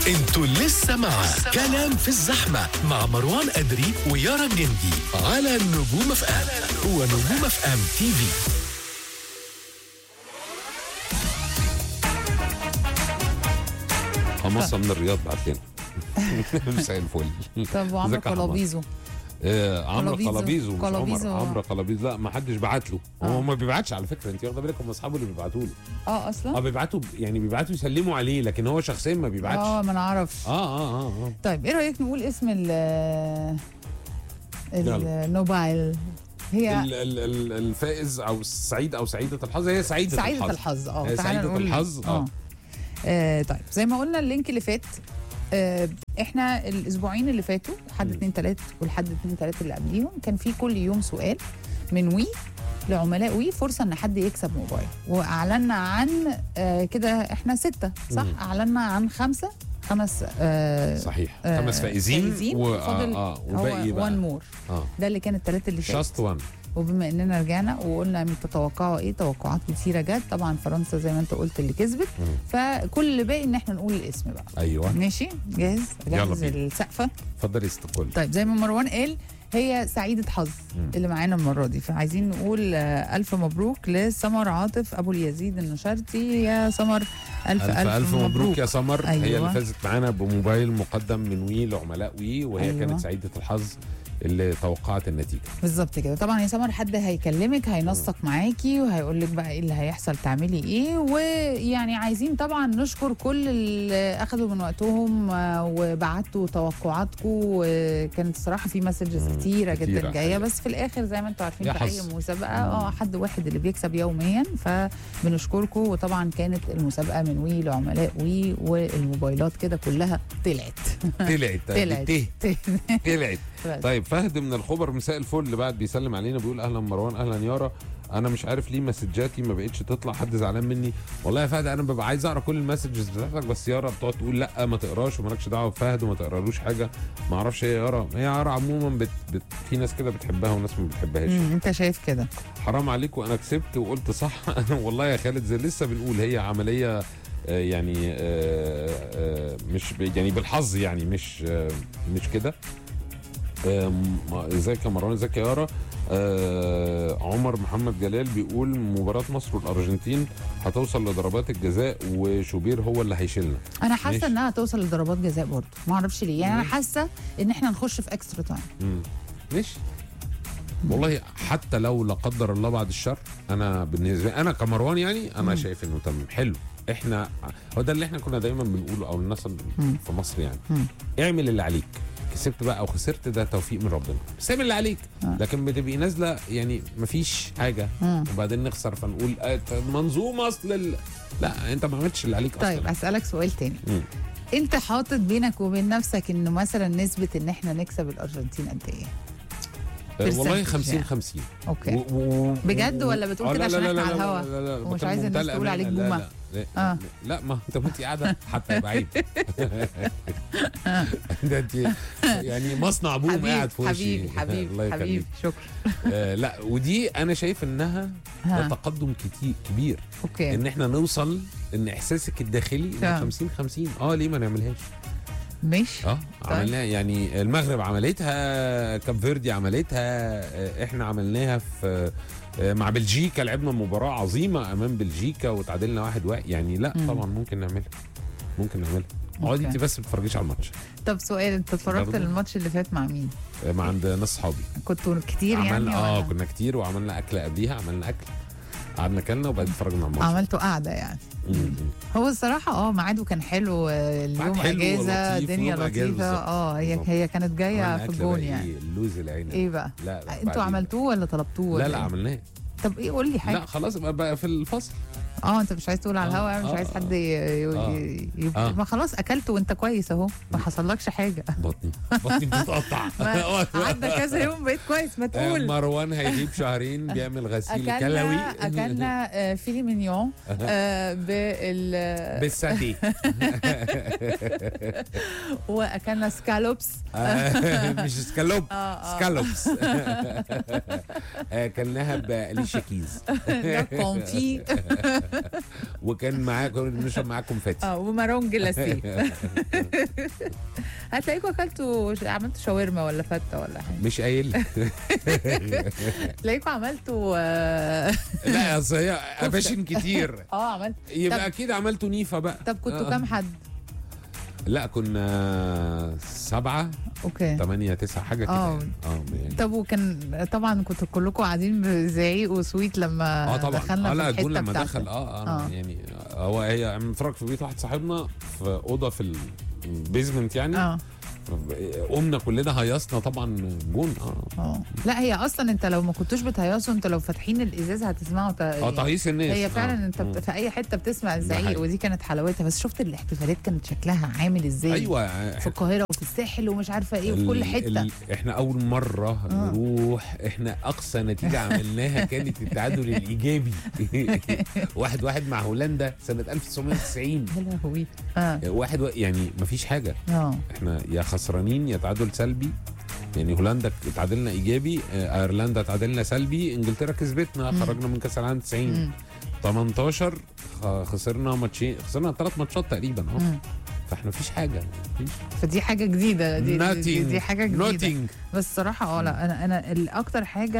انتوا لسه مع كلام في الزحمة مع مروان أدري ويارا الجندي على نجوم اف ام ونجوم اف ام تي في حمصه من الرياض بعت لنا مساء الفل طب وعمرو ازيك يا حمص؟ قلابيزو آه عمرو قلابيزو. قلابيزو مش عمر قلابيزو. عمرو قلابيزو لا ما حدش بعت له هو آه. ما بيبعتش على فكره انت واخده بالك هم اصحابه اللي بيبعتوا له اه اه اصلا بيبعتوا يعني بيبعتوا يسلموا عليه لكن هو شخصيا ما بيبعتش اه ما نعرفش اه اه اه, آه. طيب ايه رايك نقول اسم ال يلا. النوبايل هي ال- ال- ال- الفائز او السعيد او سعيده الحظ هي سعيده, سعيدة الحظ اه هي تعالى سعيدة نقول- الحظ، آه. آه طيب زي ما قلنا اللينك اللي فات آه احنا الاسبوعين اللي فاتوا لحد مم. 2 3 ولحد 2 3 اللي قبليهم كان في كل يوم سؤال من وي لعملاء وي فرصه ان حد يكسب موبايل واعلنا عن آه كده احنا سته صح مم. اعلنا عن خمسه خمس آه صحيح آه، خمس فائزين, فائزين و... وفاضل آه آه وباقي وان بقى مور اه ده اللي كان الثلاثه اللي فاتوا جاست وان وبما اننا رجعنا وقلنا تتوقعوا ايه توقعات كتيره جت طبعا فرنسا زي ما انت قلت اللي كسبت مم. فكل اللي باقي ان احنا نقول الاسم بقى ايوه ماشي جاهز يلا جاهز بينا. السقفه اتفضل يا ست الكل طيب زي ما مروان قال هي سعيدة حظ مم. اللي معانا المرة دي فعايزين نقول آه، ألف مبروك لسمر عاطف أبو اليزيد النشارتي يا سمر ألف ألف ألف مبروك يا سمر أيوة. هي اللي فازت معانا بموبايل مقدم من وي لعملاء وي وهي أيوة. أيوة. كانت سعيدة الحظ اللي توقعت النتيجة بالظبط كده طبعا يا سمر حد هيكلمك هينسق معاكي وهيقول لك بقى ايه اللي هيحصل تعملي ايه ويعني عايزين طبعا نشكر كل اللي اخذوا من وقتهم آه، وبعتوا توقعاتكم وكانت الصراحه في مسجز مم، كتيره كتيرة جدا جايه حقيقة. بس في الاخر زي ما انتم عارفين يا في اي حظ. مسابقه مم. اه حد واحد اللي بيكسب يوميا فبنشكركم وطبعا كانت المسابقه من وي لعملاء وي والموبايلات كده كلها طلعت طلعت طلعت بالته. طلعت بس. طيب فهد من الخبر مساء الفل اللي بعد بيسلم علينا بيقول اهلا مروان اهلا يارا انا مش عارف ليه مسجاتي ما بقتش تطلع حد زعلان مني والله يا فهد انا ببقى عايز اقرا كل المسجز بتاعتك بس يارا بتقعد تقول لا ما تقراش ومالكش دعوه بفهد وما تقرالوش حاجه ما اعرفش هي يارا هي يارا عموما بت... بت... في ناس كده بتحبها وناس ما بتحبهاش مم، انت شايف كده حرام عليك وانا كسبت وقلت صح والله يا خالد زي لسه بنقول هي عمليه آه، يعني آه، آه، مش ب- يعني بالحظ يعني مش آه، مش كده آم، ازيك يا مروان ازيك يا يارا آه، عمر محمد جلال بيقول مباراة مصر والأرجنتين هتوصل لضربات الجزاء وشوبير هو اللي هيشيلنا انا حاسه ماشي. انها توصل لضربات جزاء برضه ما اعرفش ليه يعني انا ماشي. حاسه ان احنا نخش في اكسترا تايم مم. ماشي والله حتى لو لا قدر الله بعد الشر انا بالنسبه انا كمروان يعني انا مم. شايف انه تمام حلو احنا هو ده اللي احنا كنا دايما بنقوله او الناس اللي مم. في مصر يعني مم. اعمل اللي عليك كسبت بقى او خسرت ده توفيق من ربنا بس اعمل اللي عليك آه. لكن بتبقي نازله يعني مفيش حاجه مم. وبعدين نخسر فنقول آه، منظومه اصل ال... لا انت ما عملتش اللي عليك طيب اصلا اسالك سؤال تاني مم. انت حاطط بينك وبين نفسك انه مثلا نسبه ان احنا نكسب الارجنتين قد ايه آه، والله percentage 50 يعني. 50 اوكي و... و... بجد ولا بتقول آه، كده لا، عشان لا، احنا لا، على لا، الهوا؟ لا، لا، ومش بكلم عايز الناس بمنتهى تقول عليك الأمانة. بومة. لا لا, آه. لا ما انت وانت قاعده حتى يبقى عيب ده انت يعني مصنع بوم حبيبي قاعد في وشي حبيبي حبيبي الله حبيبي يخليك شكرا آه لا ودي انا شايف انها ده ها تقدم كتير كبير اوكي ان احنا نوصل ان احساسك الداخلي تمام. 50 50 اه ليه ما نعملهاش مش اه عملناها يعني المغرب عملتها كاب فيردي عملتها آه، احنا عملناها في آه، مع بلجيكا لعبنا مباراة عظيمة أمام بلجيكا وتعادلنا واحد واحد يعني لا مم. طبعا ممكن نعملها ممكن نعملها اقعدي أوكي. انت بس ما تتفرجيش على الماتش طب سؤال انت اتفرجت برضه. الماتش اللي فات مع مين؟ آه، مع عند ناس صحابي كنتوا كتير يعني عملنا اه ولا؟ كنا كتير وعملنا أكلة قبليها عملنا أكل قعدنا كلنا وبعدين اتفرجنا على الماتش عملتوا قعده يعني مم. مم. هو الصراحه اه ميعاده كان حلو آه، اليوم حلو اجازه ولطيف الدنيا ويوم أجازة لطيفه بالظبط. اه هي بالظبط. هي كانت جايه عملنا في أكلة الجون بقى يعني ايه اللوز العنب ايه بقى؟ لا لا انتوا بعدين. عملتوه ولا طلبتوه لا ولا لا إيه؟ عملناه طب ايه قول لي حاجه لا خلاص بقى, بقى في الفصل اه انت مش عايز تقول على آه، الهوا مش آه، عايز آه. حد ي... ي... آه. ي... آه. ما خلاص اكلت وانت كويس اهو ما حصلكش حاجه بطني بطني بتتقطع ما عدى كذا يوم بقيت كويس ما تقول مروان هيجيب شهرين بيعمل غسيل كلوي اكلنا اكلنا آه، فيلي مينيون آه، بال بالساتي واكلنا سكالوبس آه، مش سكالوب اه اه سكالوبس آه، كلناها بأليشا كيز ده كونفي وكان معاه كنا بنشرب معاه كونفاتي اه ومارون جلاسي هتلاقيكوا اكلتوا عملتوا شاورما ولا فته ولا حاجه مش قايل تلاقيكوا عملتوا اه لا اصل هي افاشن كتير آه، عملت يبقى طب- اكيد عملتوا نيفا بقى طب كنتوا آه. كام حد؟ لا كنا سبعة اوكي ثمانية تسعة حاجة كده آه. يعني. اه يعني طب وكان طبعا كنتوا كلكم قاعدين بزعيق وسويت لما اه طبعا دخلنا اه في لا الحته جون لما بتاعته. دخل اه انا آه. يعني هو هي متفرج في بيت واحد صاحبنا في اوضه في البيزمنت يعني اه قمنا كلنا هيصنا طبعا جون اه اه لا هي اصلا انت لو ما كنتوش بتهيصوا انت لو فاتحين الازاز هتسمعوا ت... اه تهيص الناس هي آه. فعلا انت مم. بت... في اي حته بتسمع الزعيق حقيقي. ودي كانت حلاوتها بس شفت الاحتفالات كانت شكلها عامل ازاي ايوه في القاهره وفي الساحل ومش عارفه ايه وفي كل ال- حته ال- احنا اول مره آه. نروح احنا اقصى نتيجه عملناها كانت التعادل الايجابي واحد واحد مع هولندا سنه 1990 يا لهوي اه واحد و... يعني مفيش حاجه اه احنا يا خسرانين يا تعادل سلبي يعني هولندا تعادلنا ايجابي آه، ايرلندا تعادلنا سلبي انجلترا كسبتنا مم. خرجنا من كاس العالم 90 مم. 18 خ- خسرنا ماتشين خسرنا ثلاث ماتشات تقريبا اه مم. فاحنا مفيش حاجه مفيش فدي حاجه جديده دي, دي, دي, nothing دي حاجه جديده nothing بس صراحه اه لا انا انا الاكتر حاجه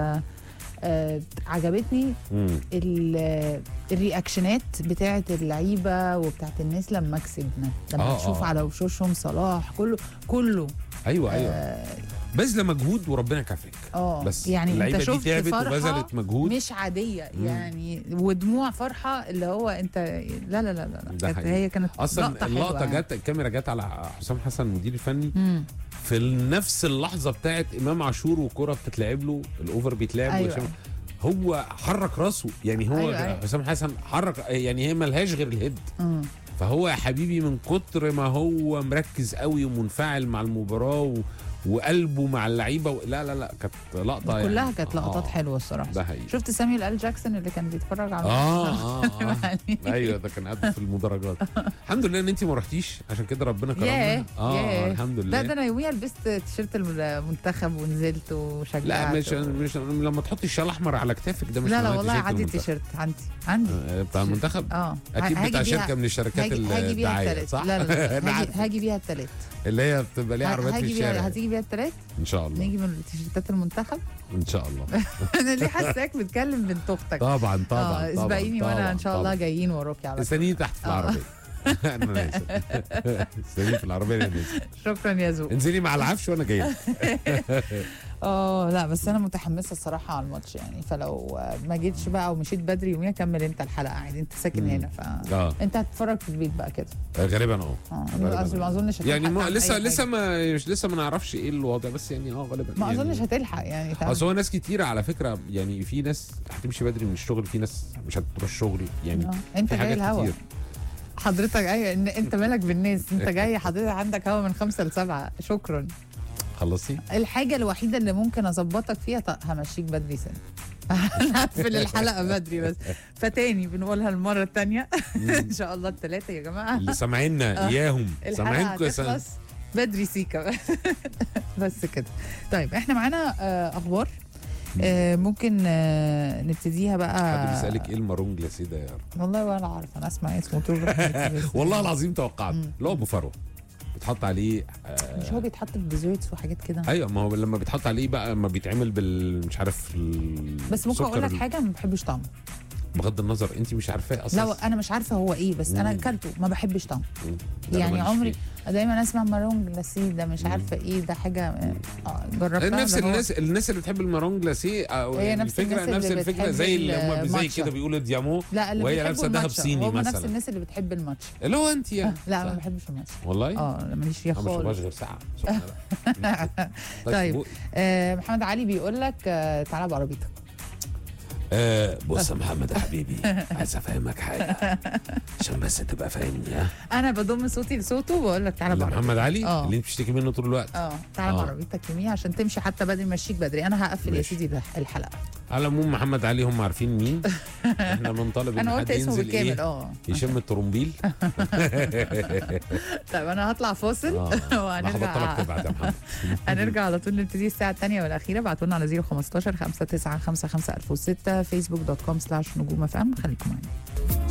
آه عجبتني مم. ال- الرياكشنات بتاعت اللعيبه وبتاعت الناس لما كسبنا لما آه، تشوف آه. على وشوشهم صلاح كله كله ايوه ايوه اه, بذل مجهود وربنا كافيك آه بس يعني اللعيبه انت دي شفت تعبت فرحه وبذلت مجهود مش عاديه مم. يعني ودموع فرحه اللي هو انت لا لا لا لا, لا. ده كانت حقيقي. هي كانت اصلا لقطة اللقطه حلوة جت الكاميرا جت على حسام حسن المدير الفني مم. في نفس اللحظه بتاعت امام عاشور والكره بتتلعب له الاوفر بيتلعب أيوة. وهشام- هو حرك راسه يعني هو أيوة، أيوة. حسام حسن حرك يعني هي ملهاش غير الهيد مم. فهو يا حبيبي من كتر ما هو مركز قوي ومنفعل مع المباراه و... وقلبه مع اللعيبه و... لا لا لا كانت لقطه يعني كلها كانت لقطات آه، حلوه الصراحه ده حقيقي شفت ساميويل ال جاكسون اللي كان بيتفرج على اه اه, آه. يعني ايوه ده كان قاعد في المدرجات الحمد لله ان انت ما رحتيش عشان كده ربنا كرمنا ياه اه, آه ياه. الحمد لا لله ده انا يوميها لبست تيشيرت المنتخب ونزلت وشجعت لا مش و... مش لما تحطي الشال الاحمر على كتافك ده مش لا لا معناه والله تيشيرت عندي المنتخب. تيشيرت عندي عندي آه، بتاع المنتخب اه اكيد هاجي بتاع بيها- شركه من الشركات هاجي, هاجي بيها الدعايه التلات صح لا لا, لا أنا هاجي, عارف. هاجي بيها التلات اللي هي بتبقى ليها عربيات في هاجي بيها الشارع هتيجي بيها التلات ان شاء الله نيجي من تيشيرتات المنتخب ان شاء الله انا ليه حاساك بتكلم بنت اختك طبعا طبعا اه طبعا اسبقيني وانا طبعاً، ان شاء الله طبعاً. جايين وراكي على طول. استنيني تحت في آه. العربيه انا اسف استنيني في العربيه اللي نزل. شكرا يا زو انزلي مع العفش وانا جاي لك. اه لا بس انا متحمسه الصراحه على الماتش يعني فلو ما جيتش بقى ومشيت بدري يوميها كمل انت الحلقه عادي انت ساكن مم. هنا ف اه انت هتتفرج في البيت بقى كده غالبا اه اه غالباً. أصل ما اظنش هتلحق يعني ما تعمل لسه أي لسه حاجة. ما مش لسه ما نعرفش ايه الوضع بس يعني اه غالبا ما يعني اظنش هتلحق يعني تعمل- اصل هو ناس كتيرة على فكرة يعني في ناس هتمشي بدري من الشغل في ناس مش هتروح الشغل يعني آه، انت في جاي حاجات الهوا كتير حضرتك ايوه إن انت مالك بالناس انت جاي حضرتك عندك هوا من خمسة لسبعة شكرا خلصتي؟ الحاجه الوحيده اللي ممكن اظبطك فيها ط- همشيك بدري سنه هقفل الحلقه بدري بس فتاني بنقولها المره الثانيه ان شاء الله الثلاثه يا جماعه اللي سامعيننا آه. اياهم الحلقه سامعينكم يا سلام. هتخلص بدري سيكا بس كده طيب احنا معانا آه، اخبار آه، ممكن آه، نبتديها بقى حد بيسألك ايه المارون جلاسيه ده يا رب والله ولا عارف انا اسمع اسمه طول الوقت. والله العظيم توقعت مم. اللي هو ابو فرو بتحط عليه آه مش هو بيتحط في ديزرتس وحاجات كده ايوه ما هو لما بيتحط عليه بقى ما بيتعمل بال مش عارف ال- بس ممكن اقول لك السكر حاجه ما بحبش طعمه بغض النظر انت مش عارفاه اصلا لا انا مش عارفه هو ايه بس انا مم. اكلته ما بحبش طعمه مم. ده أنا يعني ماليش عمري فيه. دايما اسمع مارون جلاسيه ده مش مم. عارفه ايه ده حاجه آه، جربتها نفس ده هو- الناس الناس اللي بتحب المارون جلاسيه او هي يعني نفس الفكره الناس نفس اللي الفكره بتحب زي اللي هم زي الماتشا. كده بيقولوا ديامو لا اللي وهي بيحبوا لابسه دهب الماتشا. صيني هم نفس مثلا. الناس اللي بتحب الماتش اللي هو انت يعني لا ما صح. بحبش الماتش والله اه لا ماليش فيها انا ما بشربهاش خالص غير ساعه سخنة بقى. طيب. بقي. آه محمد علي بيقول لك آه تعالى بعربيتك آه بص يا محمد يا حبيبي عايز افهمك حاجه عشان بس تبقى فاهمني ها انا بضم صوتي لصوته وبقول لك تعالى اللي بعربيتك محمد علي آه. اللي انت بتشتكي منه طول الوقت اه تعالى آه. بعربيتك يوميها عشان تمشي حتى بدري مشيك بدري انا هقفل يا ماشي. سيدي الحلقه على العموم محمد علي هم عارفين مين احنا بنطالب ان انا قلت حد اسمه ينزل بالكامل ايه اه يشم الترومبيل طيب انا هطلع فاصل اه انا وهنرجع هبطلك تبعت يا محمد هنرجع على طول نبتدي الساعة الثانية والأخيرة ابعتوا لنا على 015 5955 1006 فيسبوك دوت كوم سلاش نجوم اف ام خليكم معانا